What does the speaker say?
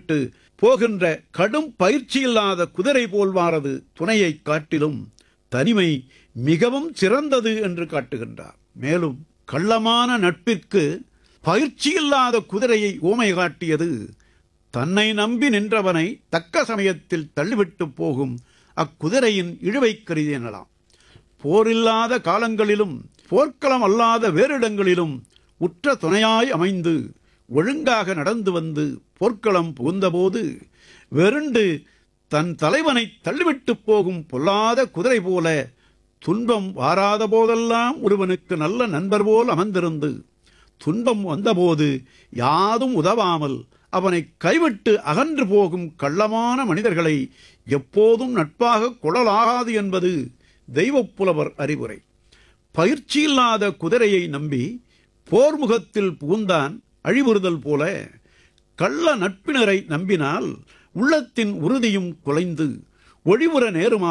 தள்ளிவிட்டு போகின்ற கடும் பயிற்சியில்லாத குதிரை போல்வாரது துணையைக் காட்டிலும் தனிமை மிகவும் சிறந்தது என்று காட்டுகின்றார் மேலும் கள்ளமான நட்பிற்கு பயிற்சியில்லாத குதிரையை ஓமை காட்டியது தன்னை நம்பி நின்றவனை தக்க சமயத்தில் தள்ளிவிட்டு போகும் அக்குதிரையின் இழுவைக் கருதி எனலாம் போரில்லாத காலங்களிலும் போர்க்களம் அல்லாத வேறிடங்களிலும் உற்ற துணையாய் அமைந்து ஒழுங்காக நடந்து வந்து போர்க்களம் புகுந்தபோது வெருண்டு தன் தலைவனை தள்ளிவிட்டு போகும் பொல்லாத குதிரை போல துன்பம் வாராத போதெல்லாம் ஒருவனுக்கு நல்ல நண்பர் போல் அமர்ந்திருந்து துன்பம் வந்தபோது யாதும் உதவாமல் அவனை கைவிட்டு அகன்று போகும் கள்ளமான மனிதர்களை எப்போதும் நட்பாக கொள்ளலாகாது என்பது தெய்வப்புலவர் அறிவுரை பயிற்சியில்லாத குதிரையை நம்பி போர்முகத்தில் புகுந்தான் அழிவுறுதல் போல கள்ள நட்பினரை நம்பினால் உள்ளத்தின் உறுதியும் குலைந்து ஒழிவுற நேருமா